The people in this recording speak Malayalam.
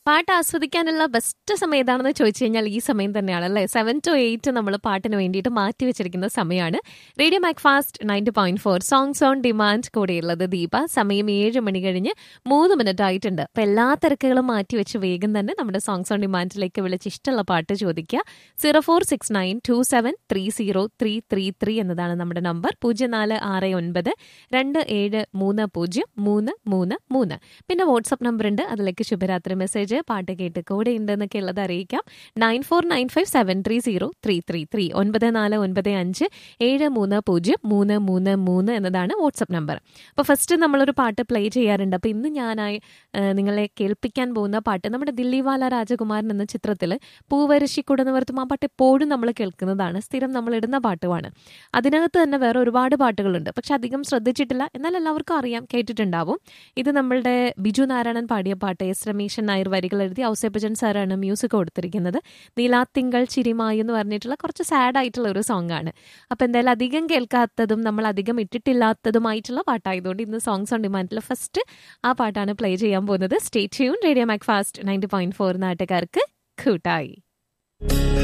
പാട്ട് ആസ്വദിക്കാനുള്ള ബെസ്റ്റ് സമയം ഏതാണെന്ന് ചോദിച്ചു കഴിഞ്ഞാൽ ഈ സമയം തന്നെയാണ് അല്ലേ സെവൻ ടു എയ്റ്റ് നമ്മൾ പാട്ടിന് വേണ്ടിയിട്ട് മാറ്റി വെച്ചിരിക്കുന്ന സമയമാണ് radio Mac Fast ninety point four songs on demand കൂടെയുള്ളത് ദീപ സമയം ഏഴ് മണി കഴിഞ്ഞ് മൂന്ന് മിനിറ്റ് ആയിട്ടുണ്ട് അപ്പൊ എല്ലാ തിരക്കുകളും മാറ്റി വെച്ച് വേഗം തന്നെ നമ്മുടെ സോങ്സ് ഓൺ ഡിമാൻഡിലേക്ക് വിളിച്ച് ഇഷ്ടമുള്ള പാട്ട് ചോദിക്കുക zero four six nine two seven three zero three three three എന്നതാണ് നമ്മുടെ നമ്പർ പൂജ്യം നാല് ആറ് ഒൻപത് രണ്ട് ഏഴ് മൂന്ന് പൂജ്യം മൂന്ന് മൂന്ന് മൂന്ന് പിന്നെ വാട്സപ്പ് നമ്പർ ഉണ്ട് അതിലേക്ക് ശുഭരാത്രി മെസ്സേജ് പാട്ട് കേട്ട് കൂടെ ഉണ്ട് എന്നൊക്കെ ഉള്ളത് അറിയിക്കാം nine four nine five seven three zero three three three ഒൻപത് നാല് ഒൻപത് അഞ്ച് ഏഴ് മൂന്ന് പൂജ്യം മൂന്ന് മൂന്ന് മൂന്ന് എന്നതാണ് വാട്സപ്പ് നമ്പർ അപ്പോൾ ഫസ്റ്റ് നമ്മളൊരു പാട്ട് പ്ലേ ചെയ്യാറുണ്ട് അപ്പോൾ ഇന്ന് ഞാനായി ആ, നിങ്ങളെ കേൾപ്പിക്കാൻ പോകുന്ന പാട്ട് നമ്മുടെ ദില്ലിവാല രാജകുമാരൻ എന്ന ചിത്രത്തിൽ പൂവരശിക്കുട നിവർത്തും ആ പാട്ട് എപ്പോഴും നമ്മൾ കേൾക്കുന്നതാണ് സ്ഥിരം നമ്മൾ ഇടുന്ന പാട്ടുമാണ് അതിനകത്ത് തന്നെ വേറെ ഒരുപാട് പാട്ടുകളുണ്ട് പക്ഷെ അധികം ശ്രദ്ധിച്ചിട്ടില്ല എന്നാൽ എല്ലാവർക്കും അറിയാം കേട്ടിട്ടുണ്ടാവും ഇത് നമ്മളുടെ ബിജു നാരായണൻ പാടിയ പാട്ട് എസ് രമേശൻ നായർ വരികൾ എഴുതി ഔസേപ്പച്ചൻ സാറാണ് മ്യൂസിക് കൊടുത്തിരിക്കുന്നത് നീലാത്തിങ്കൾ ചിരിമായി എന്ന് പറഞ്ഞിട്ടുള്ള കുറച്ച് സാഡ് ആയിട്ടുള്ള ഒരു സോങ് ആണ് അപ്പൊ എന്തായാലും അധികം കേൾക്കാത്തതും നമ്മൾ അധികം ഇട്ടിട്ടില്ലാത്തതുമായിട്ടുള്ള പാട്ടായതുകൊണ്ട് ഇന്ന് സോങ്സ് ഓൺ ഡിമാൻഡിൽ ഫസ്റ്റ് ആ പാട്ടാണ് പ്ലേ ചെയ്യാൻ പോകുന്നത് stay tune radio Mac Fast ninety point four നാട്ടുകാർക്ക് കൂട്ടായി